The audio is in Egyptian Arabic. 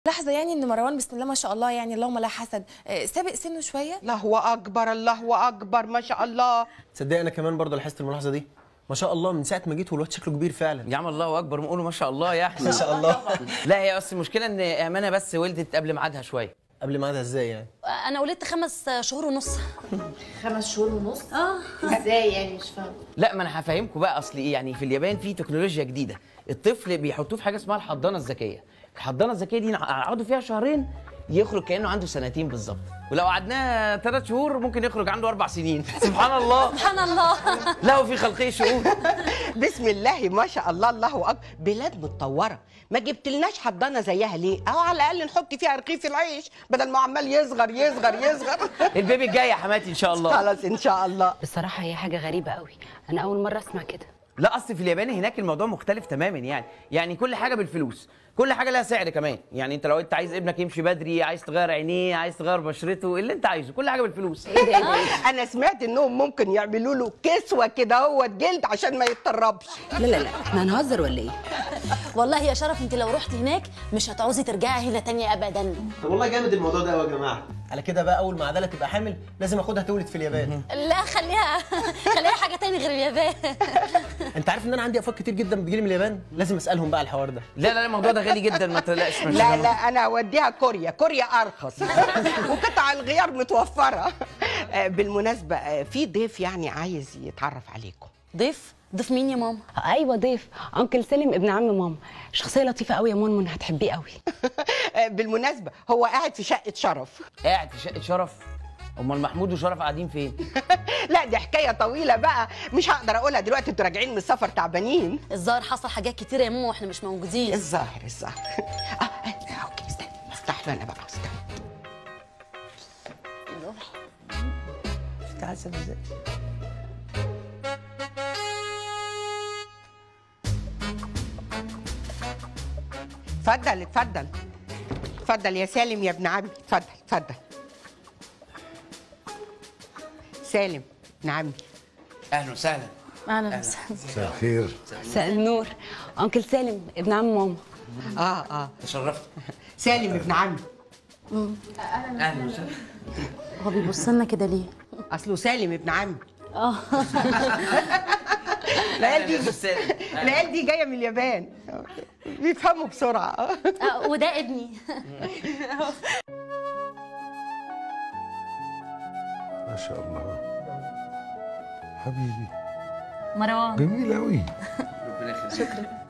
لحظه يعني ان مروان بسم الله ما شاء الله يعني اللهم لا حسد آه، سابق سنه شويه الله اكبر الله اكبر ما شاء الله تصدق انا كمان برضه لاحظت الملاحظه دي ما شاء الله من ساعه ما جيت والواد شكله كبير فعلا يا عم الله اكبر نقوله ما شاء الله يا احمد ما شاء الله لا هي بس المشكله ان امانه بس ولدت قبل ميعادها شويه قبل ما ده ازاي يعني انا ولدت خمس شهور ونص خمس شهور ونص اه ازاي يعني مش فاهم لا ما انا هفهمكم بقى اصل ايه يعني في اليابان في تكنولوجيا جديده الطفل بيحطوه في حاجه اسمها الحضانه الذكيه الحضانه الذكيه دي نقعدوا فيها شهرين يخرج كانه عنده سنتين بالظبط ولو قعدناه ثلاث شهور ممكن يخرج عنده اربع سنين سبحان الله سبحان الله له في خلقه شؤون بسم الله ما شاء الله الله اكبر بلاد متطوره ما جبتلناش حضانه زيها ليه او على الاقل نحط فيها رغيف العيش بدل ما عمال يصغر يصغر يصغر البيبي الجاي يا حماتي ان شاء الله خلاص ان شاء الله بصراحة هي حاجة غريبة قوي أنا أول مرة أسمع كده لا اصل في اليابان هناك الموضوع مختلف تماما يعني يعني كل حاجه بالفلوس كل حاجه لها سعر كمان يعني انت لو انت عايز ابنك يمشي بدري عايز تغير عينيه عايز تغير بشرته اللي انت عايزه كل حاجه بالفلوس انا سمعت انهم ممكن يعملوا له كسوه كده هو جلد عشان ما يتطربش لا لا لا احنا هنهزر ولا إيه؟ والله يا شرف انت لو رحتي هناك مش هتعوزي ترجعي هنا تاني ابدا طب والله جامد الموضوع ده قوي يا جماعه على كده بقى اول ما عداله تبقى حامل لازم اخدها تولد في اليابان لا خليها خليها حاجه تاني غير اليابان انت عارف ان انا عندي افكار كتير جدا بتجيلي من اليابان لازم اسالهم بقى الحوار ده لا لا لا الموضوع ده غالي جدا ما تقلقش مش لا لا انا اوديها كوريا كوريا ارخص وقطع الغيار متوفره آه، بالمناسبه آه، في ضيف يعني عايز يتعرف عليكم ضيف ضيف مين يا ماما أيوة ضيف أنكل سالم ابن عم ماما شخصية لطيفة قوي يا منمن هتحبيه قوي آه، بالمناسبه هو قاعد في شقه شرف قاعد في شقه شرف امال محمود وشرف قاعدين فين لا دي حكايه طويله بقى مش هقدر اقولها دلوقتي انتوا راجعين من السفر تعبانين الظاهر حصل حاجات كتيره يا ماما واحنا مش موجودين الظاهر الظاهر اه آه، اوكي استنى افتح له انا بقى استنى تعال سيب ازاي اتفضل اتفضل اتفضل يا سالم يا ابن عمي اتفضل اتفضل سالم ابن عمي اهلا وسهلا اهلا وسهلا مساء الخير مساء النور أنكل سالم ابن عم ماما اه اه تشرفت سالم ابن عمي اهلا وسهلا هو بيبص لنا كده ليه اصله سالم ابن عمي اه العيال دي أهلاً وسهلا. العيال دي جايه من اليابان بيفهموا بسرعه آه، وده ابني ما شاء الله حبيبي مروان جميل قوي ربنا يخليك